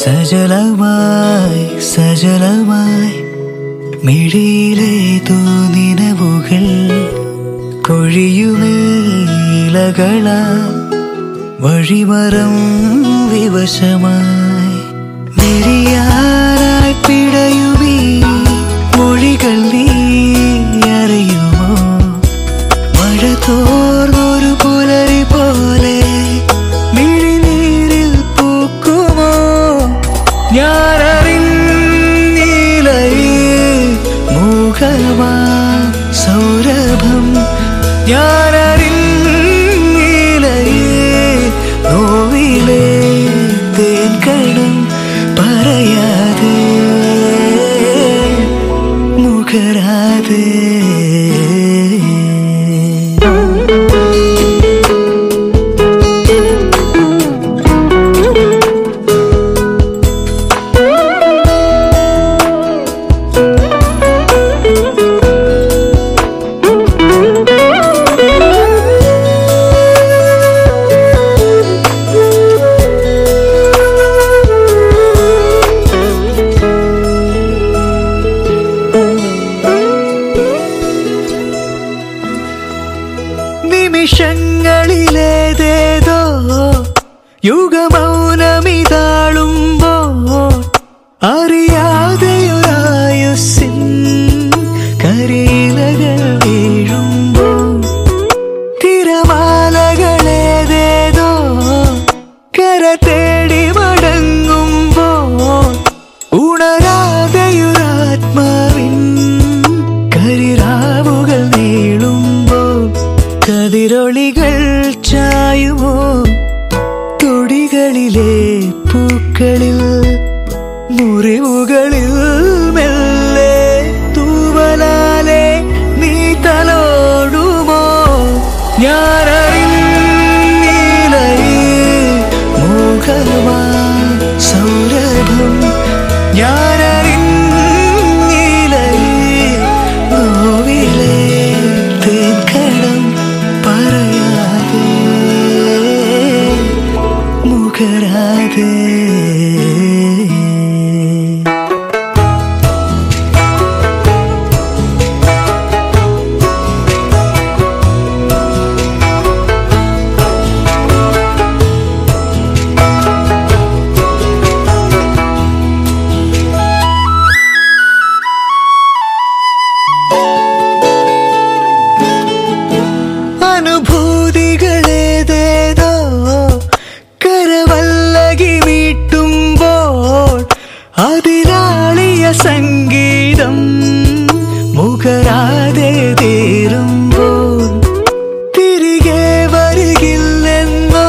സജലമായി സജലമായി മിഴിയിലേതോ നിലവുകൾ കൊഴിയുമേലകള വഴിമരം വിവശമായി മിഴിയാനായി പിടയുമീ മൊഴികൾ നീ അറിയുമോ മഴ തോർന്നൊരു പുലരി പോലെ മിഴിനീരിൽ പൂക്കുമോ ഞാനറിഞ്ഞിലയേ മൂകമാ സൗരഭം ഞാനറിഞ്ഞിലയേ നോവിലേ തേൻകണം പറയാതെ മുഖരാതെ നിമിഷങ്ങളിലേതേതോ യുഗമൗനമിതാളുമ്പോൾ അറിയാതെയൊരായുസിൻ കരിയിലകൾ വീഴുമ്പോൾ തിരമാലകളേതേതോ കര തേടി മടങ്ങുമ്പോൾ ഉണരാതെയൊരാത്മാവിൻ കരിറാവുകൾ നീളുമ്പോൾ കതിരൊളികൾ ചായുമോ തൊടികളിലെ പൂക്കളിൽ മുറിവുകളിൽ മെല്ലെ തൂവലാലെ നീ തലോടുമോ ഞാനറിഞ്ഞിലയേ മൂകമാ സൗരഭം ഞാനറിഞ്ഞിലയേ നോവിലെ തേൻകണം പറയാതെ മുഖരാതെ അനുഭൂതികളേതേതോ കരവല്ലകി മീട്ടുമ്പോൾ അതിലാളിയ സംഗീതം മുഖരാതെ തീരുമ്പോൾ തിരികെ വരികില്ലെന്നോ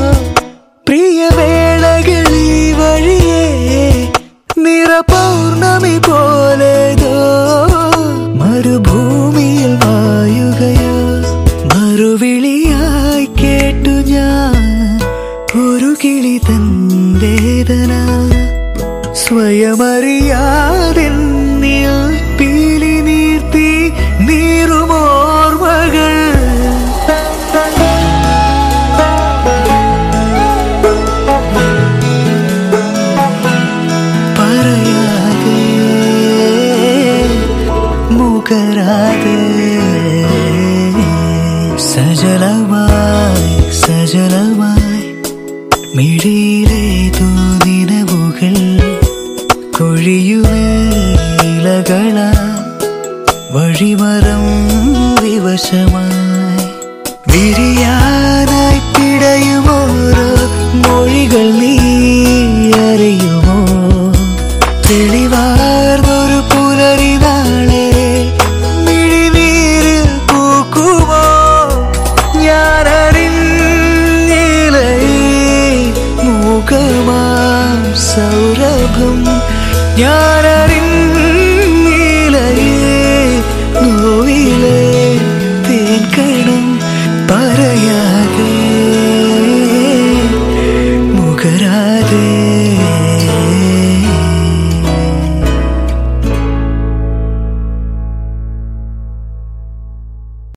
പ്രിയവേളകളീ വഴിയേ നിറപൗർണമി പോലെതോ മരുഭൂമിയിൽ വായുകയോ മറുവിളിയായി കേട്ടു ഞാൻ ഒരു കിളി തൻ വേദന സ്വയമറിയാതെന്നിൽ പീലി നീർത്തി നീറുമോർമകൾ പറയാതെ മുഖരാതെ സജലമായി സജലമായി മിഴിയിലേതോ നിലവുകൾ കൊഴിയുമേലകള വഴിമരം വിവശമായി വിരിയാനായി പിടയുമോരോ മൊഴികൾ നീ അറിയുമോ തെളിവാർന്നൊരു പുലരി നാളെ മിഴിനീരിൽ പൂക്കുമോ ഞാനറിഞ്ഞിലേ മൂകമാം സൗരഭം ഞാന